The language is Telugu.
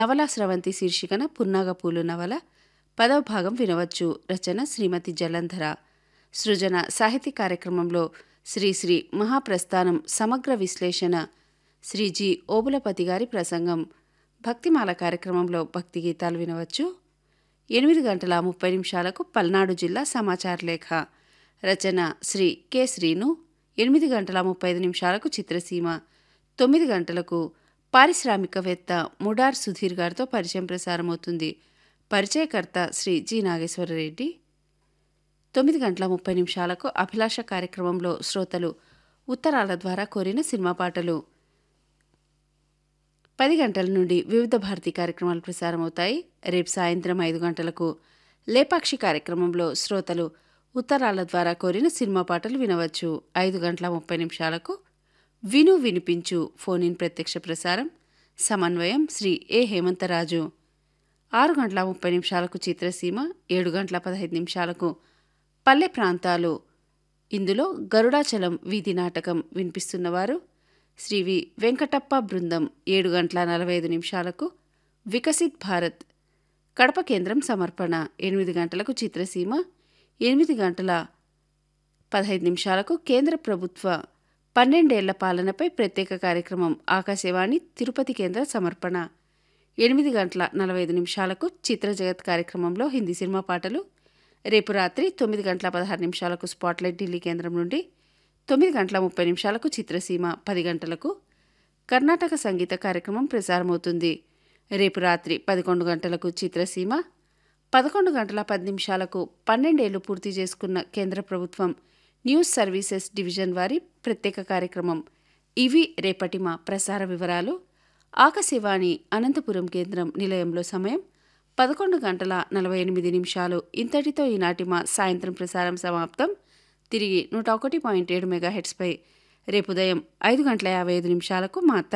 నవలా స్రవంతి శీర్షికన పున్నాగపూలు నవల పదవ భాగం వినవచ్చు రచన శ్రీమతి జలంధర సృజన సాహితీ కార్యక్రమంలో శ్రీ శ్రీ మహాప్రస్థానం సమగ్ర విశ్లేషణ శ్రీ జి ఓబులపతి గారి ప్రసంగం భక్తిమాల కార్యక్రమంలో భక్తి గీతాలు వినవచ్చు ఎనిమిది గంటల ముప్పై నిమిషాలకు పల్నాడు జిల్లా సమాచార లేఖ రచన శ్రీ కె శ్రీను ఎనిమిది గంటల ముప్పై ఐదు నిమిషాలకు చిత్రసీమ తొమ్మిది గంటలకు పారిశ్రామికవేత్త ముడార్ సుధీర్ గారితో పరిచయం ప్రసారమవుతుంది పరిచయకర్త శ్రీ జి నాగేశ్వరరెడ్డి తొమ్మిది గంటల ముప్పై నిమిషాలకు అభిలాష కార్యక్రమంలో శ్రోతలు ఉత్తరాల ద్వారా కోరిన సినిమా పాటలు పది గంటల నుండి వివిధ భారతి కార్యక్రమాలు ప్రసారమవుతాయి రేపు సాయంత్రం ఐదు గంటలకు లేపాక్షి కార్యక్రమంలో శ్రోతలు ఉత్తరాల ద్వారా కోరిన సినిమా పాటలు వినవచ్చు ఐదు గంటల ముప్పై నిమిషాలకు విను వినిపించు ఫోన్ ఇన్ ప్రత్యక్ష ప్రసారం సమన్వయం శ్రీ ఏ హేమంతరాజు ఆరు గంటల ముప్పై నిమిషాలకు చిత్రసీమ ఏడు గంటల పదహైదు నిమిషాలకు పల్లె ప్రాంతాలు ఇందులో గరుడాచలం వీధి నాటకం వినిపిస్తున్నవారు శ్రీ వి వెంకటప్ప బృందం ఏడు గంటల నలభై ఐదు నిమిషాలకు వికసిత్ భారత్ కడప కేంద్రం సమర్పణ ఎనిమిది గంటలకు చిత్రసీమ ఎనిమిది గంటల పదహైదు నిమిషాలకు కేంద్ర ప్రభుత్వ పన్నెండేళ్ల పాలనపై ప్రత్యేక కార్యక్రమం ఆకాశవాణి తిరుపతి కేంద్ర సమర్పణ ఎనిమిది గంటల నలభై ఐదు నిమిషాలకు చిత్ర జగత్ కార్యక్రమంలో హిందీ సినిమా పాటలు రేపు రాత్రి తొమ్మిది గంటల పదహారు నిమిషాలకు స్పాట్లైట్ ఢిల్లీ కేంద్రం నుండి తొమ్మిది గంటల ముప్పై నిమిషాలకు చిత్రసీమ పది గంటలకు కర్ణాటక సంగీత కార్యక్రమం ప్రసారమవుతుంది రేపు రాత్రి పదకొండు గంటలకు చిత్రసీమ పదకొండు గంటల పది నిమిషాలకు పన్నెండేళ్లు పూర్తి చేసుకున్న కేంద్ర ప్రభుత్వం న్యూస్ సర్వీసెస్ డివిజన్ వారి ప్రత్యేక కార్యక్రమం ఇవి రేపటి మా ప్రసార వివరాలు ఆకాశవాణి అనంతపురం కేంద్రం నిలయంలో సమయం పదకొండు గంటల నలభై ఎనిమిది నిమిషాలు ఇంతటితో ఈనాటి మా సాయంత్రం ప్రసారం సమాప్తం తిరిగి నూట ఒకటి పాయింట్ ఏడు మెగాహెట్స్పై రేపు ఉదయం ఐదు గంటల యాభై ఐదు నిమిషాలకు మా